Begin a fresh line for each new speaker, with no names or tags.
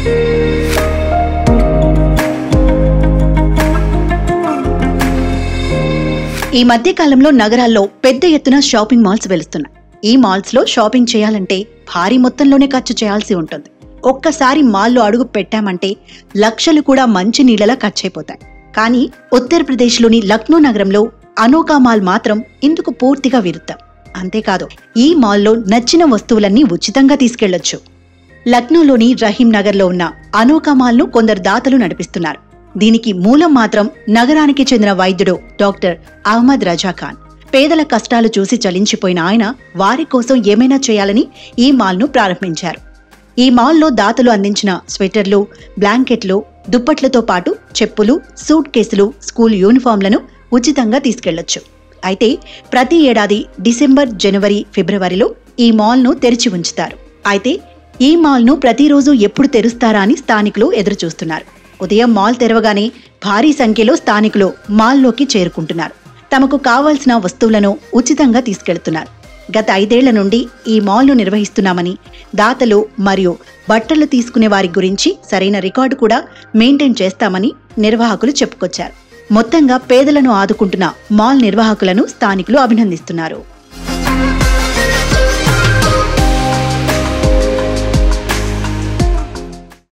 ఈ మధ్య కాలంలో నగరాల్లో పెద్ద ఎత్తున షాపింగ్ మాల్స్ వెలుస్తున్నాయి ఈ మాల్స్ లో షాపింగ్ చేయాలంటే భారీ మొత్తంలోనే ఖర్చు చేయాల్సి ఉంటుంది ఒక్కసారి మాల్లో అడుగు పెట్టామంటే లక్షలు కూడా మంచి నీళ్ళలా ఖర్చయిపోతాయి కానీ ఉత్తరప్రదేశ్లోని లక్నో నగరంలో అనోకా మాల్ మాత్రం ఇందుకు పూర్తిగా విరుద్ధం అంతేకాదు ఈ మాల్లో నచ్చిన వస్తువులన్నీ ఉచితంగా తీసుకెళ్లొచ్చు లక్నోలోని రహీం నగర్లో ఉన్న అనోకా మాల్ను కొందరు దాతలు నడిపిస్తున్నారు దీనికి మూలం మాత్రం నగరానికి చెందిన వైద్యుడు డాక్టర్ అహ్మద్ రజా ఖాన్ పేదల కష్టాలు చూసి చలించిపోయిన ఆయన వారి కోసం ఏమైనా చేయాలని ఈ మాల్ను ప్రారంభించారు ఈ మాల్లో దాతలు అందించిన స్వెటర్లు బ్లాంకెట్లు దుప్పట్లతో పాటు చెప్పులు సూట్ కేసులు స్కూల్ యూనిఫామ్లను ఉచితంగా తీసుకెళ్లొచ్చు అయితే ప్రతి ఏడాది డిసెంబర్ జనవరి ఫిబ్రవరిలో ఈ మాల్ను తెరిచి ఉంచుతారు అయితే ఈ మాల్ను ప్రతిరోజు ఎప్పుడు తెరుస్తారా అని స్థానికులు ఎదురుచూస్తున్నారు ఉదయం మాల్ తెరవగానే భారీ సంఖ్యలో స్థానికులు మాల్లోకి చేరుకుంటున్నారు తమకు కావాల్సిన వస్తువులను ఉచితంగా తీసుకెళ్తున్నారు గత ఐదేళ్ల నుండి ఈ మాల్ను నిర్వహిస్తున్నామని దాతలు మరియు బట్టలు తీసుకునే వారి గురించి సరైన రికార్డు కూడా మెయింటైన్ చేస్తామని నిర్వాహకులు చెప్పుకొచ్చారు మొత్తంగా పేదలను ఆదుకుంటున్న మాల్ నిర్వాహకులను స్థానికులు అభినందిస్తున్నారు